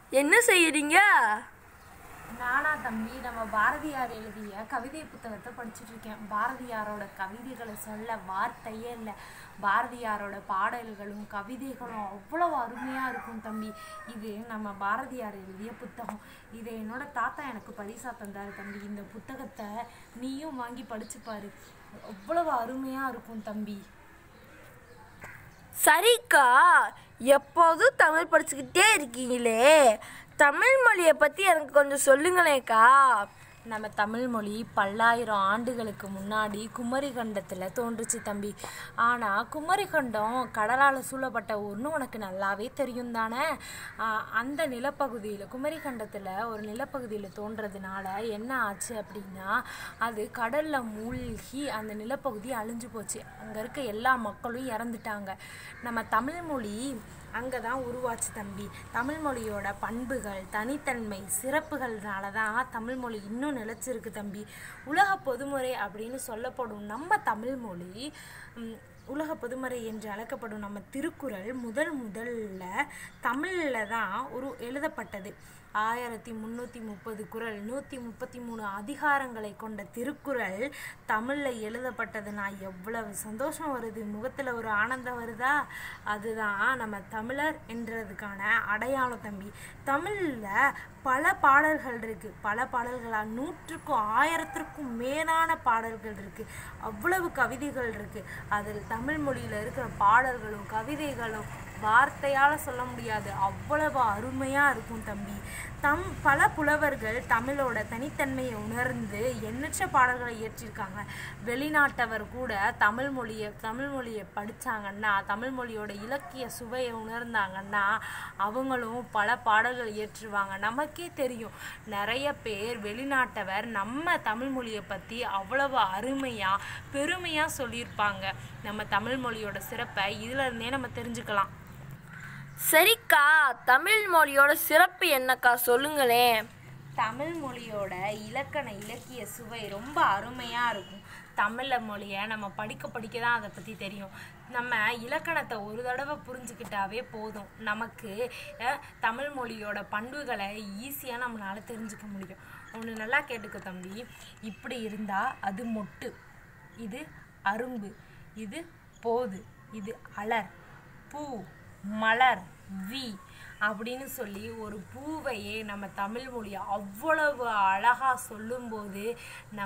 என்ன செய்யறீங்க நானா தம்பி நம்ம பாரதியார் எழுதிய கவிதை புத்தகத்தை படிச்சுட்டு இருக்கேன் பாரதியாரோட கவிதைகளை சொல்ல வார்த்தையே இல்லை பாரதியாரோட பாடல்களும் கவிதைகளும் அவ்வளவு அருமையா இருக்கும் தம்பி இது நம்ம பாரதியார் எழுதிய புத்தகம் இதை என்னோட தாத்தா எனக்கு பரிசா தந்தாரு தம்பி இந்த புத்தகத்தை நீயும் வாங்கி படிச்சு பாரு அவ்வளவு அருமையா இருக்கும் தம்பி சரிக்கா எப்போதும் தமிழ் படிச்சுக்கிட்டே இருக்கீங்களே தமிழ் மொழியை பற்றி எனக்கு கொஞ்சம் சொல்லுங்களேக்கா நம்ம தமிழ் மொழி பல்லாயிரம் ஆண்டுகளுக்கு முன்னாடி குமரிகண்டத்தில் தோன்றுச்சு தம்பி ஆனால் குமரிகண்டம் கடலால் சூழப்பட்ட ஊர்னு உனக்கு நல்லாவே தெரியும் தானே ஆஹ் அந்த நிலப்பகுதியில் குமரிகண்டத்தில் ஒரு நிலப்பகுதியில் தோன்றதுனால என்ன ஆச்சு அப்படின்னா அது கடலில் மூழ்கி அந்த நிலப்பகுதி அழிஞ்சு போச்சு அங்கே இருக்க எல்லா மக்களும் இறந்துட்டாங்க நம்ம தமிழ் மொழி அங்கே தான் உருவாச்சு தம்பி தமிழ் மொழியோட பண்புகள் தனித்தன்மை சிறப்புகள்னால தான் தமிழ் மொழி இன்னும் நிலைச்சிருக்கு தம்பி உலக பொதுமுறை அப்படின்னு சொல்லப்படும் நம்ம தமிழ் மொழி ம், உலக பொதுமறை என்று அழைக்கப்படும் நம்ம திருக்குறள் முதல் முதல்ல தமிழில் தான் ஒரு எழுதப்பட்டது ஆயிரத்தி முந்நூற்றி முப்பது குறள் நூற்றி முப்பத்தி மூணு அதிகாரங்களை கொண்ட திருக்குறள் தமிழில் எழுதப்பட்டது நான் எவ்வளவு சந்தோஷம் வருது முகத்தில் ஒரு ஆனந்தம் வருதா அதுதான் நம்ம தமிழர் என்றதுக்கான அடையாளம் தம்பி தமிழில் பல பாடல்கள் இருக்குது பல பாடல்களா நூற்றுக்கும் ஆயிரத்திற்கும் மேலான பாடல்கள் இருக்குது அவ்வளவு கவிதைகள் இருக்குது அதில் தமிழ் மொழியில் இருக்கிற பாடல்களும் கவிதைகளும் வார்த்தையால் சொல்ல முடியாது அவ்வளவு அருமையாக இருக்கும் தம்பி தம் பல புலவர்கள் தமிழோட தனித்தன்மையை உணர்ந்து எண்ணற்ற பாடல்களை இயற்றியிருக்காங்க வெளிநாட்டவர் கூட தமிழ் மொழியை தமிழ் மொழியை படித்தாங்கன்னா தமிழ் மொழியோட இலக்கிய சுவையை உணர்ந்தாங்கன்னா அவங்களும் பல பாடல்கள் இயற்றுவாங்க நமக்கே தெரியும் நிறைய பேர் வெளிநாட்டவர் நம்ம தமிழ் மொழியை பற்றி அவ்வளவு அருமையாக பெருமையாக சொல்லியிருப்பாங்க நம்ம தமிழ் மொழியோட சிறப்பை இதுல இருந்தே நம்ம தெரிஞ்சுக்கலாம் சரிக்கா தமிழ் மொழியோட சிறப்பு என்னக்கா சொல்லுங்களேன் தமிழ் மொழியோட இலக்கண இலக்கிய சுவை ரொம்ப அருமையாக இருக்கும் தமிழ மொழியை நம்ம படிக்க படிக்க தான் அதை பற்றி தெரியும் நம்ம இலக்கணத்தை ஒரு தடவை புரிஞ்சுக்கிட்டாவே போதும் நமக்கு அஹ், தமிழ் மொழியோட பண்புகளை ஈஸியாக நம்மளால் தெரிஞ்சுக்க முடியும் ஒன்று நல்லா கேட்டுக்கோ தம்பி இப்படி இருந்தால் அது மொட்டு இது அரும்பு இது போது இது அலர் பூ மலர் வி அப்படின்னு சொல்லி ஒரு பூவையே நம்ம தமிழ் மொழி அவ்வளவு அழகா சொல்லும்போது நம்ம